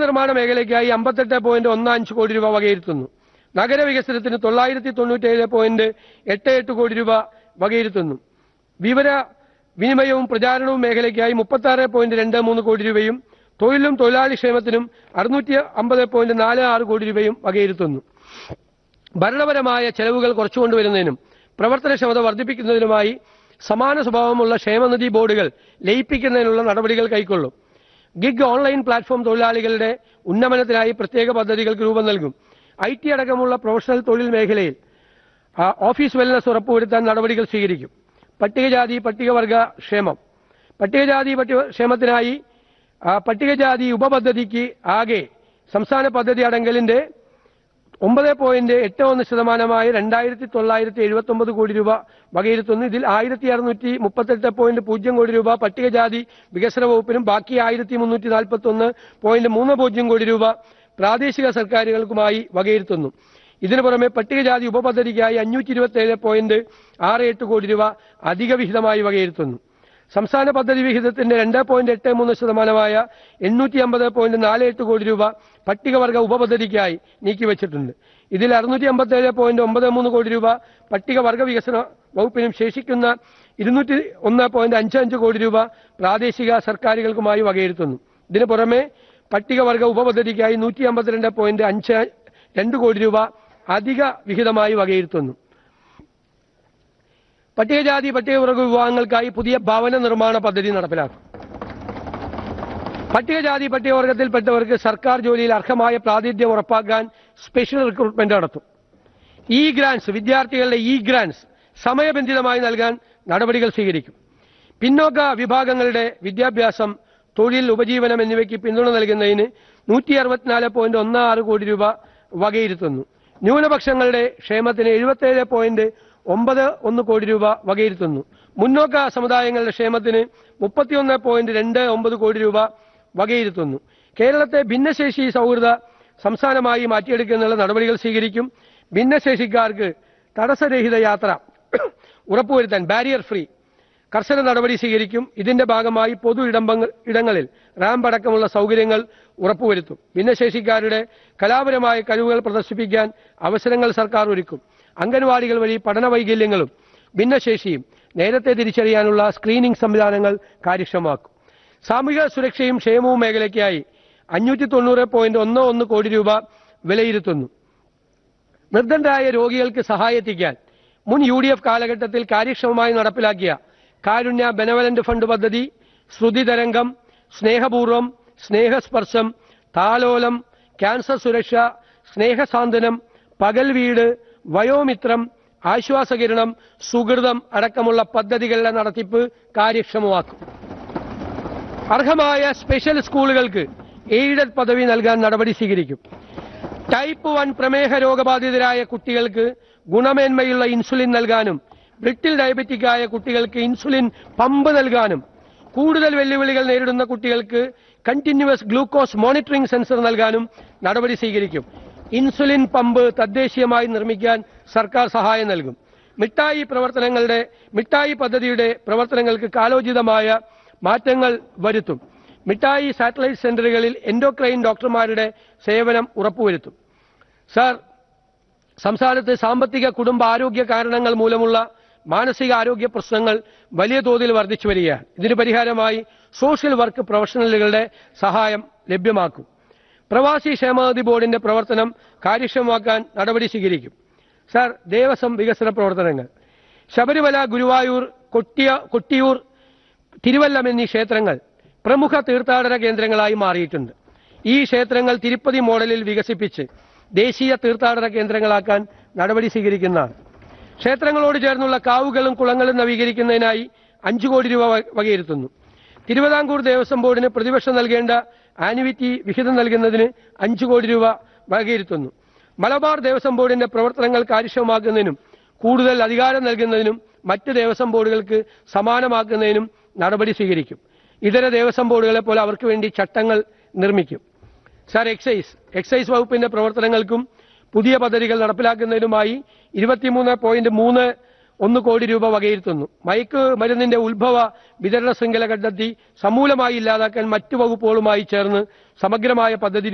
നിർമ്മാണ മേഖലയ്ക്കായി അമ്പത്തെട്ട് പോയിന്റ് ഒന്ന് അഞ്ച് കോടി രൂപ വകയിരുത്തുന്നു നഗരവികസനത്തിന് തൊള്ളായിരത്തി തൊണ്ണൂറ്റേഴ് പോയിന്റ് എട്ട് എട്ട് കോടി രൂപ വകയിരുത്തുന്നു വിവര വിനിമയവും പ്രചാരണവും മേഖലയ്ക്കായി മുപ്പത്തി ആറ് പോയിന്റ് രണ്ട് മൂന്ന് കോടി രൂപയും തൊഴിലും തൊഴിലാളി ക്ഷേമത്തിനും അറുന്നൂറ്റി അമ്പത് പോയിന്റ് നാല് ആറ് കോടി രൂപയും വകയിരുത്തുന്നു ഭരണപരമായ ചെലവുകൾ കുറച്ചുകൊണ്ടുവരുന്നതിനും പ്രവർത്തനക്ഷമത വർദ്ധിപ്പിക്കുന്നതിനുമായി സമാന സ്വഭാവമുള്ള ക്ഷേമനിധി ബോർഡുകൾ ലയിപ്പിക്കുന്നതിനുള്ള നടപടികൾ കൈക്കൊള്ളും ഗിഗ് ഓൺലൈൻ പ്ലാറ്റ്ഫോം തൊഴിലാളികളുടെ ഉന്നമനത്തിനായി പ്രത്യേക പദ്ധതികൾക്ക് രൂപം നൽകും ഐ ടി അടക്കമുള്ള പ്രൊഫഷണൽ തൊഴിൽ മേഖലയിൽ ആ, ഓഫീസ് വെൽനസ് ഉറപ്പുവരുത്താൻ നടപടികൾ സ്വീകരിക്കും പട്ടികജാതി പട്ടികവർഗ ക്ഷേമം പട്ടികജാതി പട്ടിക ക്ഷേമത്തിനായി ആ, പട്ടികജാതി ഉപപദ്ധതിക്ക് ആകെ സംസ്ഥാന പദ്ധതി അടങ്കലിന്റെ ഒമ്പത് പോയിന്റ് എട്ട് ഒന്ന് ശതമാനമായ രണ്ടായിരത്തി തൊള്ളായിരത്തി എഴുപത്തി ഒമ്പത് കോടി രൂപ വകയിരുത്തുന്നു ഇതിൽ ആയിരത്തി അറുന്നൂറ്റി മുപ്പത്തെട്ട് പോയിന്റ് പൂജ്യം കോടി രൂപ പട്ടികജാതി വികസന വകുപ്പിനും ബാക്കി ആയിരത്തി മുന്നൂറ്റി നാൽപ്പത്തി ഒന്ന് പോയിന്റ് മൂന്ന് പൂജ്യം കോടി രൂപ പ്രാദേശിക സർക്കാരുകൾക്കുമായി വകയിരുത്തുന്നു ഇതിനു പുറമെ പട്ടികജാതി ഉപപദ്ധതിക്കായി അഞ്ഞൂറ്റി ഇരുപത്തി ഏഴ് പോയിന്റ് ആറ് എട്ട് കോടി രൂപ അധിക വിഹിതമായി വകയിരുത്തുന്നു സംസ്ഥാന പദ്ധതി വിഹിതത്തിന്റെ രണ്ട് പോയിന്റ് എട്ട് മൂന്ന് ശതമാനമായ എണ്ണൂറ്റി അമ്പത് പോയിന്റ് നാല് എട്ട് കോടി രൂപ പട്ടികവർഗ ഉപപദ്ധതിക്കായി നീക്കിവച്ചിട്ടുണ്ട് ഇതിൽ അറുന്നൂറ്റി അമ്പത്തി ഏഴ് പോയിന്റ് ഒമ്പത് മൂന്ന് കോടി രൂപ പട്ടികവർഗ വികസന വകുപ്പിനും ശേഷിക്കുന്ന ഇരുന്നൂറ്റി ഒന്ന് പോയിന്റ് അഞ്ച് അഞ്ച് കോടി രൂപ പ്രാദേശിക സർക്കാരുകൾക്കുമായി വകയിരുത്തുന്നു ഇതിനു പുറമെ പട്ടികവർഗ ഉപപദ്ധതിക്കായി നൂറ്റി അമ്പത്തിരണ്ട് പോയിന്റ് അഞ്ച് രണ്ട് കോടി രൂപ അധിക വിഹിതമായി വകയിരുത്തുന്നു പട്ടികജാതി പട്ടികവർഗ വിഭാഗങ്ങൾക്കായി പുതിയ ഭവന നിർമ്മാണ പദ്ധതി നടപ്പിലാക്കും പട്ടികജാതി പട്ടികവർഗത്തിൽപ്പെട്ടവർക്ക് സർക്കാർ ജോലിയിൽ അർഹമായ പ്രാതിനിധ്യം ഉറപ്പാക്കാൻ സ്പെഷ്യൽ റിക്രൂട്ട്മെന്റ് നടത്തും ഇ ഗ്രാൻസ് വിദ്യാർത്ഥികളുടെ ഇ ഗ്രാൻസ് സമയബന്ധിതമായി നൽകാൻ നടപടികൾ സ്വീകരിക്കും പിന്നോക്ക വിഭാഗങ്ങളുടെ വിദ്യാഭ്യാസം തൊഴിൽ ഉപജീവനം എന്നിവയ്ക്ക് പിന്തുണ നൽകുന്നതിന് നൂറ്റി അറുപത്തിനാല് പോയിന്റ് ഒന്ന് ആറ് കോടി രൂപ വകയിരുത്തുന്നു ന്യൂനപക്ഷങ്ങളുടെ ക്ഷേമത്തിന് എഴുപത്തേഴ് പോയിന്റ് ഒമ്പത് ഒന്ന് കോടി രൂപ വകയിരുത്തുന്നു മുന്നോക്ക സമുദായങ്ങളുടെ ക്ഷേമത്തിന് മുപ്പത്തിയൊന്ന് പോയിന്റ് രണ്ട് ഒമ്പത് കോടി രൂപ വകയിരുത്തുന്നു കേരളത്തെ ഭിന്നശേഷി സൗഹൃദ സംസ്ഥാനമായി മാറ്റിയെടുക്കുന്നതിനുള്ള നടപടികൾ സ്വീകരിക്കും ഭിന്നശേഷിക്കാർക്ക് തടസ്സരഹിത യാത്ര ഉറപ്പുവരുത്താൻ ബാരിയർ ഫ്രീ കർശന നടപടി സ്വീകരിക്കും ഇതിന്റെ ഭാഗമായി പൊതു ഇടമ്പങ്ങ- ഇടങ്ങളിൽ റാമ്പ് അടക്കമുള്ള സൗകര്യങ്ങൾ ഉറപ്പുവരുത്തും ഭിന്നശേഷിക്കാരുടെ കലാപരമായ കഴിവുകൾ പ്രദർശിപ്പിക്കാൻ അവസരങ്ങൾ സർക്കാർ ഒരുക്കും അംഗൻവാടികൾ വഴി പഠന വൈകല്യങ്ങളും ഭിന്നശേഷിയും നേരത്തെ തിരിച്ചറിയാനുള്ള സ്ക്രീനിംഗ് സംവിധാനങ്ങൾ കാര്യക്ഷമമാക്കും സാമൂഹിക സുരക്ഷയും ക്ഷേമവും മേഖലയ്ക്കായി അഞ്ഞൂറ്റി തൊണ്ണൂറ് പോയിന്റ് ഒന്ന് ഒന്ന് കോടി രൂപ വിലയിരുത്തുന്നു നിർദ്ധനരായ രോഗികൾക്ക് സഹായെത്തിക്കാൻ മുൻ യു ഡി എഫ് കാലഘട്ടത്തിൽ കാര്യക്ഷമമായി നടപ്പിലാക്കിയ കാരുണ്യ ബെനവലന്റ് ഫണ്ട് പദ്ധതി ശ്രുതി തരംഗം സ്നേഹപൂർവം സ്നേഹസ്പർശം താലോലം ക്യാൻസർ സുരക്ഷ സ്നേഹസാന്ത്വനം പകൽ വീട് വയോമിത്രം ആശ്വാസകിരണം സുഹൃതം അടക്കമുള്ള പദ്ധതികളുടെ നടത്തിപ്പ് കാര്യക്ഷമമാക്കും അർഹമായ സ്പെഷ്യൽ സ്കൂളുകൾക്ക് എയ്ഡഡ് പദവി നൽകാൻ നടപടി സ്വീകരിക്കും ടൈപ്പ് വൺ പ്രമേഹ രോഗബാധിതരായ കുട്ടികൾക്ക് ഗുണമേന്മയുള്ള ഇൻസുലിൻ നൽകാനും ബ്രിട്ടിൽ ഡയബറ്റിക്കായ കുട്ടികൾക്ക് ഇൻസുലിൻ പമ്പ് നൽകാനും കൂടുതൽ വെല്ലുവിളികൾ നേരിടുന്ന കുട്ടികൾക്ക് കണ്ടിന്യൂവസ് ഗ്ലൂക്കോസ് മോണിറ്ററിംഗ് സെൻസർ നൽകാനും നടപടി സ്വീകരിക്കും ഇൻസുലിൻ പമ്പ് തദ്ദേശീയമായി നിർമ്മിക്കാൻ സർക്കാർ സഹായം നൽകും മിഠായി പ്രവർത്തനങ്ങളുടെ മിഠായി പദ്ധതിയുടെ പ്രവർത്തനങ്ങൾക്ക് കാലോചിതമായ മാറ്റങ്ങൾ വരുത്തും മിഠായി സാറ്റലൈറ്റ് സെന്ററുകളിൽ എൻഡോക്രൈൻ ഡോക്ടർമാരുടെ സേവനം ഉറപ്പുവരുത്തും സാർ സംസ്ഥാനത്ത് സാമ്പത്തിക കുടുംബ ആരോഗ്യ കാരണങ്ങൾ മൂലമുള്ള മാനസിക ആരോഗ്യ പ്രശ്നങ്ങൾ വലിയ തോതിൽ വർദ്ധിച്ചു വരികയാണ് ഇതിന് പരിഹാരമായി സോഷ്യൽ വർക്ക് പ്രൊഫഷണലുകളുടെ സഹായം ലഭ്യമാക്കും പ്രവാസി ക്ഷേമനിധി ബോർഡിന്റെ പ്രവർത്തനം കാര്യക്ഷമമാക്കാൻ നടപടി സ്വീകരിക്കും സാർ ദേവസ്വം വികസന പ്രവർത്തനങ്ങൾ ശബരിമല ഗുരുവായൂർ കൊട്ടിയ കൊട്ടിയൂർ തിരുവല്ലം എന്നീ ക്ഷേത്രങ്ങൾ പ്രമുഖ തീർത്ഥാടന കേന്ദ്രങ്ങളായി മാറിയിട്ടുണ്ട് ഈ ക്ഷേത്രങ്ങൾ തിരുപ്പതി മോഡലിൽ വികസിപ്പിച്ച് ദേശീയ തീർത്ഥാടന കേന്ദ്രങ്ങളാക്കാൻ നടപടി സ്വീകരിക്കുന്നതാണ് ക്ഷേത്രങ്ങളോട് ചേർന്നുള്ള കാവുകളും കുളങ്ങളും നവീകരിക്കുന്നതിനായി അഞ്ചു കോടി രൂപ വക- വകയിരുത്തുന്നു തിരുവിതാംകൂർ ദേവസ്വം ബോർഡിന് പ്രതിവർഷം നൽകേണ്ട ആനുവിറ്റി വിഹിതം നൽകുന്നതിന് അഞ്ചു കോടി രൂപ വകയിരുത്തുന്നു മലബാർ ദേവസ്വം ബോർഡിന്റെ പ്രവർത്തനങ്ങൾ കാര്യക്ഷമമാക്കുന്നതിനും കൂടുതൽ അധികാരം നൽകുന്നതിനും മറ്റ് ദേവസ്വം ബോർഡുകൾക്ക് സമാനമാക്കുന്നതിനും നടപടി സ്വീകരിക്കും ഇതര ദേവസ്വം ബോർഡുകളെ പോലെ അവർക്ക് വേണ്ടി ചട്ടങ്ങൾ നിർമ്മിക്കും സാർ എക്സൈസ് എക്സൈസ് വകുപ്പിന്റെ പ്രവർത്തനങ്ങൾക്കും പുതിയ പദ്ധതികൾ നടപ്പിലാക്കുന്നതിനുമായി ഇരുപത്തിമൂന്ന് പോയിന്റ് മൂന്ന് ഒന്ന് കോടി രൂപ വകയിരുത്തുന്നു മയക്ക് മരുന്നിന്റെ ഉത്ഭവ വിതരണ ശൃംഖല കണ്ടെത്തി സമൂലമായി ഇല്ലാതാക്കാൻ മറ്റു വകുപ്പുകളുമായി ചേർന്ന് സമഗ്രമായ പദ്ധതി